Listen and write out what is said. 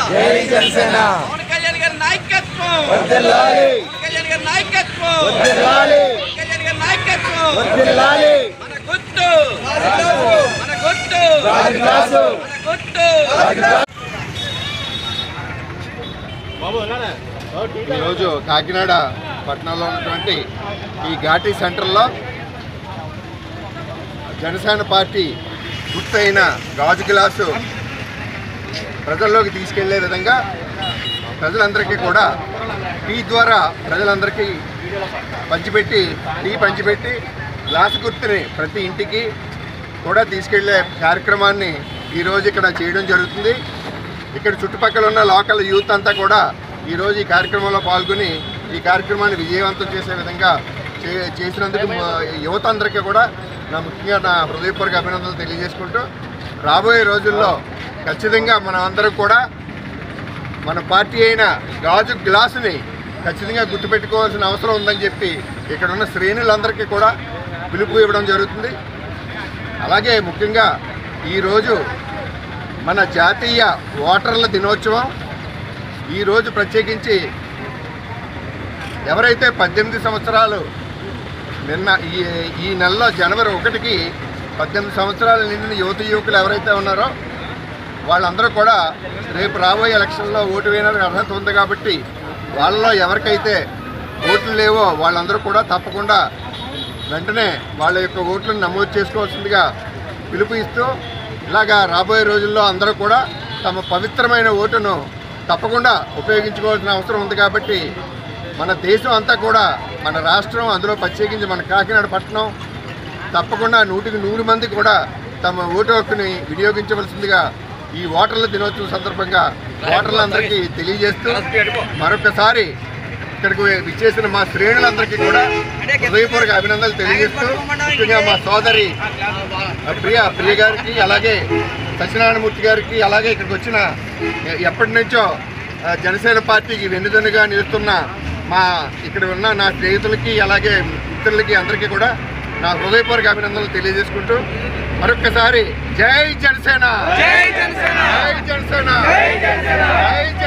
జై జనసేన పవన్ కళ్యాణ్ గారి నాయకత్వం వర్ధిల్లాలి పవన్ కళ్యాణ్ గారి నాయకత్వం వర్ధిల్లాలి పవన్ కళ్యాణ్ గారి నాయకత్వం వర్ధిల్లాలి మన గుర్తు మన గుర్తు రాజగ్లాసు మన గుర్తు ఈరోజు కాకినాడ పట్టణంలో ఉన్నటువంటి ఈ ఘాటీ సెంటర్లో జనసేన పార్టీ గుర్తయిన గాజు గ్లాసు ప్రజల్లోకి తీసుకెళ్లే విధంగా ప్రజలందరికీ కూడా టీ ద్వారా ప్రజలందరికీ పంచిపెట్టి టీ పంచిపెట్టి గ్లాసు గుర్తుని ప్రతి ఇంటికి కూడా తీసుకెళ్లే కార్యక్రమాన్ని ఈరోజు ఇక్కడ చేయడం జరుగుతుంది ఇక్కడ చుట్టుపక్కల ఉన్న లోకల్ యూత్ అంతా కూడా ఈరోజు ఈ కార్యక్రమంలో పాల్గొని ఈ కార్యక్రమాన్ని విజయవంతం చేసే విధంగా చే- చేసినందుకు మా యువత అందరికీ కూడా నా ముఖ్యంగా నా హృదయపూర్వక అభినందనలు తెలియజేసుకుంటూ రాబోయే రోజుల్లో ఖచ్చితంగా మనం అందరం కూడా మన పార్టీ అయిన గాజు గ్లాసుని ఖచ్చితంగా గుర్తుపెట్టుకోవాల్సిన అవసరం ఉందని చెప్పి ఇక్కడ ఉన్న శ్రేణులందరికీ కూడా పిలుపు ఇవ్వడం జరుగుతుంది అలాగే ముఖ్యంగా ఈరోజు మన జాతీయ ఓటర్ల దినోత్సవం ఈరోజు ప్రత్యేకించి ఎవరైతే పద్దెనిమిది సంవత్సరాలు నిన్న ఈ ఈ నెలలో జనవరి ఒకటికి పద్దెనిమిది సంవత్సరాలు నిండిన యువత యువకులు ఎవరైతే ఉన్నారో వాళ్ళందరూ కూడా రేపు రాబోయే ఎలక్షన్లో ఓటు వేయడానికి అర్హత ఉంది కాబట్టి వాళ్ళలో ఎవరికైతే ఓట్లు లేవో వాళ్ళందరూ కూడా తప్పకుండా వెంటనే వాళ్ళ యొక్క ఓట్లను నమోదు చేసుకోవాల్సిందిగా పిలుపు ఇస్తూ ఇలాగా రాబోయే రోజుల్లో అందరూ కూడా తమ పవిత్రమైన ఓటును తప్పకుండా ఉపయోగించుకోవాల్సిన అవసరం ఉంది కాబట్టి మన దేశం అంతా కూడా మన రాష్ట్రం అందులో ప్రత్యేకించి మన కాకినాడ పట్టణం తప్పకుండా నూటికి నూరు మంది కూడా తమ ఓటు హక్కుని వినియోగించవలసిందిగా ఈ ఓటర్ల దినోత్సవం సందర్భంగా ఓటర్లందరికీ తెలియజేస్తూ మరొకసారి ఇక్కడికి విచ్చేసిన మా శ్రేణులందరికీ కూడా హృదయపూర్వక అభినందనలు తెలియజేస్తూ ముఖ్యంగా మా సోదరి ప్రియ ప్రియ గారికి అలాగే సత్యనారాయణమూర్తి గారికి అలాగే ఇక్కడికి వచ్చిన ఎ- ఎప్పటి నుంచో ఆ, జనసేన పార్టీకి వెన్నుదన్నుగా నిలుస్తున్న మా ఇక్కడ ఉన్న నా స్నేహితులకి అలాగే మిత్రులకి అందరికీ కూడా నా హృదయపూర్వక అభినందనలు తెలియజేసుకుంటూ మరొక్కసారి జై జనసేన జై జనసేన జై జనసేన జై